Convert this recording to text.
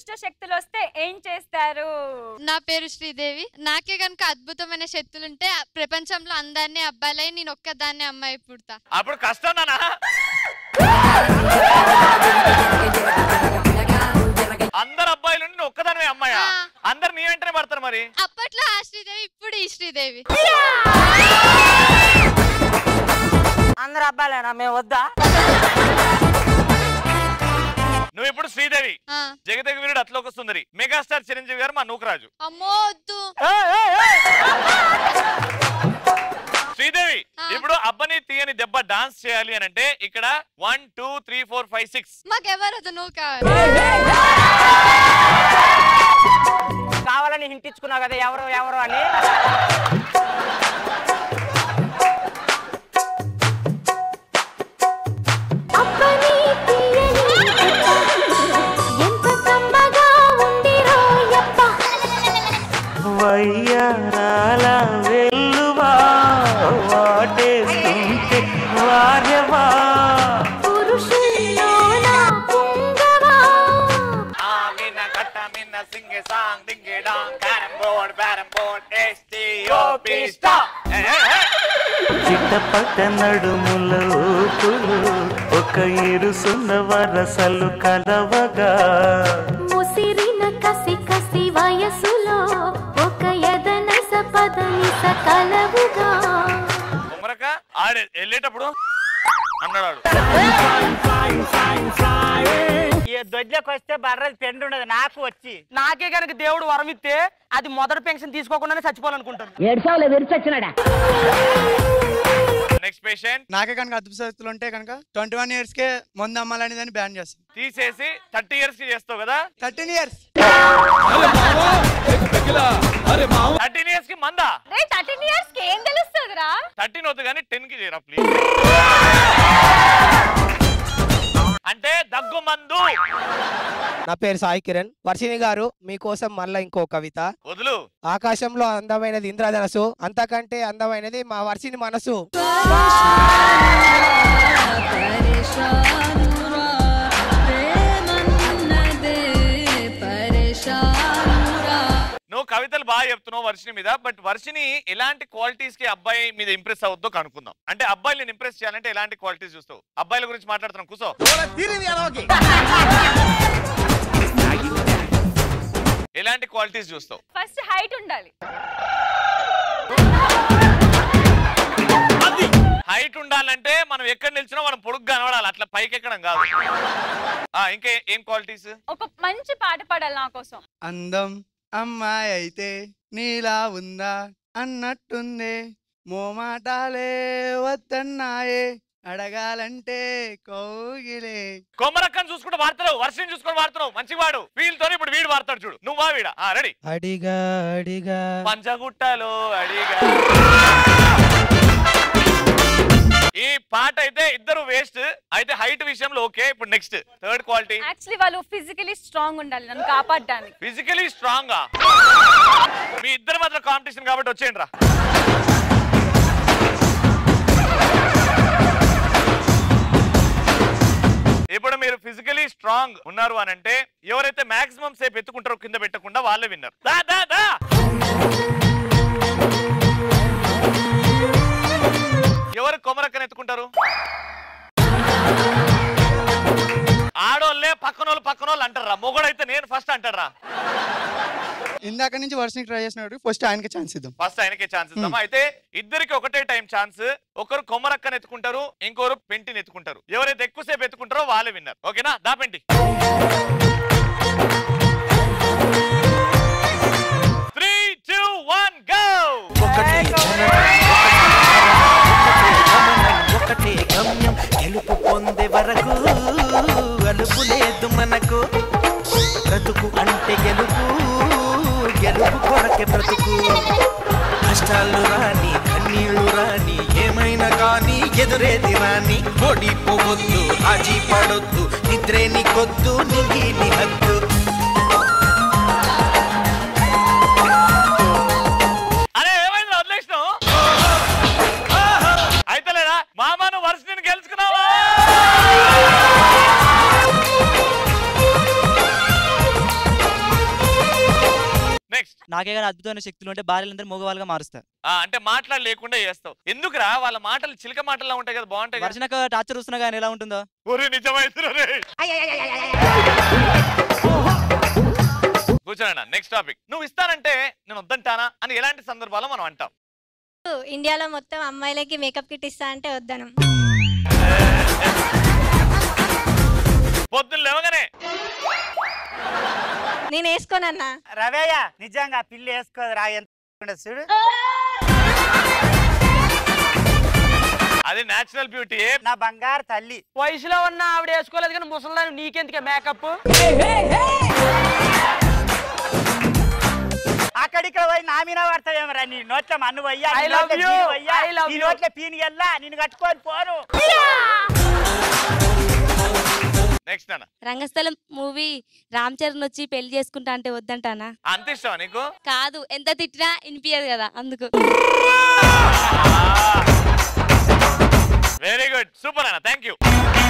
అదృష్ట శక్తులు వస్తే ఏం చేస్తారు నా పేరు శ్రీదేవి నాకే గనుక అద్భుతమైన శక్తులుంటే ఆ ప్రపంచంలో అందరినీ అబ్బాయిలై నేను ఒక్కదాన్నే అమ్మాయి పుడతా అప్పుడు కష్టం నానా అందరు అబ్బాయిలు ఉండి నువ్వు ఒక్కదానివే అమ్మాయా ఆ. అందరు నీ వెంటనే పడతారు మరి అప్పట్లో ఆ శ్రీదేవి ఇప్పుడు ఈ శ్రీదేవి అందరు అబ్బాయిలేనా మేము వద్దా నువ్వు ఇప్పుడు శ్రీదేవి ఆ, జగదగ వీరుడు అట్లోక సుందరి మెగాస్టార్ చిరంజీవి గారు మా నూకరాజు అమ్మో వద్దు శ్రీదేవి ఆ. ఇప్పుడు అబ్బని తీయని దెబ్బ డాన్స్ చేయాలి అని అంటే ఇక్కడ one two three four five six మాకెవరు వద్దు నువ్వు కావాలి కావాలని హింటించుకున్నావు కదా ఎవరు ఎవరు అని అబ్బని తీయని ఎంత కమ్మగా ఉంది రోయప్ప వయ్యారాల వెల్లువా వాటేస్తుంటే వారెవా పురుషుల్లోన పుంగవా మిన్న కట్ట మిన్న సింగే సాంగ్ డింగే డాంగ్ క్యారం బోర్డ్ బ్యారం బోర్డ్ ఎస్టీఓపి స్టాప్ చిట్టపట్ట నడుముల ఊపులు ఒక ఇరుసున్న వరసలు కలవగా ముసిరిన కసి కసి వయసులో ఒక ఎదనస పదనిస కలవుగా కుమరక ఆడే వెళ్ళేటప్పుడు అన్నాడు ఈ దొడ్లోకి వస్తే బర్రది పెండు ఉండదు నాకు వచ్చి నాకే కనుక దేవుడు వరం ఇస్తే అది మొదటి పెన్షన్ తీసుకోకుండానే చచ్చిపోవాలనుకుంటాను నెక్స్ట్ పేషెంట్ నాకే కనుక అద్భుత శక్తులు ఉంటే కనుక ట్వంటీ వన్ ఇయర్స్ కే మందు అమ్మాలని దాన్ని బ్యాన్ చేస్తాం తీసేసి థర్టీ ఇయర్స్ కి చేస్తావు కదా థర్టీన్ ఇయర్స్ థర్టీన్ ఇయర్స్ కి మందా రే థర్టీన్ ఇయర్స్ కి ఏం తెలుస్తుందిరా థర్టీన్ వద్దు కానీ టెన్ కి చేయరా ప్లీజ్ అంటే దగ్గు మందు నా పేరు సాయి కిరణ్ వర్షిణి గారు మీకోసం మళ్ళా ఇంకో కవిత వదులు ఆకాశంలో అందమైనది ఇంద్రధనసు అంతకంటే అందమైనది మా వర్షిని మనసు నువ్వు కవితలు బాగా చెప్తున్నావు వర్షిని మీద బట్ వర్షిని ఎలాంటి క్వాలిటీస్ కి అబ్బాయి మీద ఇంప్రెస్ అవుద్దో కనుక్కుందాం అంటే అబ్బాయిని ఇంప్రెస్ చేయాలంటే ఎలాంటి క్వాలిటీస్ చూస్తావు అబ్బాయిల గురించి మాట్లాడుతున్నాం కూసో ఎలాంటి క్వాలిటీస్ చూస్తావు ఫస్ట్ హైట్ ఉండాలి హైట్ ఉండాలంటే మనం ఎక్కడ నిల్చున్నా మనం పొడుగు కనబడాలి అట్లా పైకి ఎక్కడం కాదు ఆ ఇంకా ఏం క్వాలిటీస్ ఒక మంచి పాట పాడాలి నా కోసం అందం అమ్మాయి అయితే నీలా ఉందా అన్నట్టుందే మోమాటాలే వద్దన్నాయే అడగాలంటే కౌగిలే కొమ్మరక్కని చూసుకుంటూ వాడతావు వర్షం చూసుకుంటూ వాడుతున్నావు మంచి వాడు వీళ్ళతో ఇప్పుడు వీడు వాడతాడు చూడు నువ్వా వీడా ఆ రెడీ అడిగా అడిగా పంచగుట్టలో అడిగా ఈ పాట అయితే ఇద్దరు వేస్ట్ అయితే హైట్ విషయంలో ఓకే ఇప్పుడు నెక్స్ట్ థర్డ్ క్వాలిటీ యాక్చువల్లీ వాళ్ళు ఫిజికలీ స్ట్రాంగ్ ఉండాలి నన్ను కాపాడడానికి ఫిజికలీ స్ట్రాంగ్ మీ ఇద్దరు మాత్రం కాంపిటీషన్ కాబట్టి వచ్చేయండి రా ఇప్పుడు మీరు ఫిజికలీ స్ట్రాంగ్ ఉన్నారు అని అంటే ఎవరైతే మాక్సిమం సేపు ఎత్తుకుంటారో కింద పెట్టకుండా వాళ్ళే విన్నారు దా దా దా ఎవరు కొమరక్కని ఎత్తుకుంటారు ఆడోళ్ళే పక్కనోళ్ళు పక్కనోళ్ళు అంటారా మొగడైతే నేను ఫస్ట్ అంటారా ఇందాక నుంచి వర్షం ట్రై చేసినప్పుడు ఫస్ట్ ఆయనకి ఛాన్స్ ఇద్దాం ఫస్ట్ ఆయనకే ఛాన్స్ ఇద్దామా అయితే ఇద్దరికి ఒకటే టైం ఛాన్స్ ఒకరు కొమ్మరక్కని ఎత్తుకుంటారు ఇంకొకరు పెంటిని ఎత్తుకుంటారు ఎవరైతే ఎక్కువసేపు ఎత్తుకుంటారో వాళ్ళే విన్నారు ఓకేనా దా పెంటి త్రీ టూ వన్ గో ఒకటే ఒకటే గమ్యం గెలుపు పొందే వరకు అలుపు లేదు మనకు బ్రతుకు అంటే గెలుపు గెలుపు కొరకే బ్రతుకు కష్టాలు రాని కన్నీళ్లు రాని ఏమైనా కానీ ఎదురేది రాని ఓడిపోవద్దు రాజీ పడొద్దు నిద్రే నీకొద్దు నిగి నీ హద్దు అరే ఏమైంది వదిలేసినావు అయితే లేదా మామ నువ్వు వర్షని గెలుచుకున్నావా నాకే కానీ అద్భుతమైన శక్తులు ఉంటే భార్యలందరూ మగవాళ్ళగా మారుస్తా ఆ, అంటే మాటలు లేకుండా చేస్తావు ఎందుకురా వాళ్ళ మాటలు చిలక మాటల్లో ఉంటాయి కదా బాగుంటాయి కదా? వర్షనక టార్చర్ వస్తున్నా కానీ ఎలా ఉంటుందో ఒరే నిజమైతే కూర్చోనన్నా నెక్స్ట్ టాపిక్ నువ్వు ఇస్తానంటే నేను వద్దంటానా అని ఎలాంటి సందర్భాల్లో మనం అంటాం ఇండియాలో మొత్తం అమ్మాయిలకి మేకప్ కిట్ ఇస్తా అంటే వద్దను పొద్దున్న లేవగానే నేను వేసుకోనన్నా రవయ్య నిజంగా ఆ పిల్లి వేసుకోదు రా ఎంత ఉండదు చూడు అది నేచురల్ బ్యూటీ నా బంగారు తల్లి వయసులో ఉన్న ఆవిడ వేసుకోలేదు కానీ ముసలిదాన్ని నీకెందుకే మేకప్ అక్కడిక్కడ పోయి నా మీద పడతావేమరా నీ నోట్ల మన్ను పోయ్యా I love you. I love నీ you. నోట్ల పీని వెళ్ళా నేను కట్టుకొని పోను నెక్స్ట్ అన్న రంగస్థలం మూవీ రామ్ చరణ్ వచ్చి పెళ్లి చేసుకుంటా అంటే వద్దంటానా అంత ఇష్టమా నీకు కాదు ఎంత తిట్టినా వినిపించదు కదా అందుకు వెరీ గుడ్ సూపర్ అన్న థ్యాంక్ యూ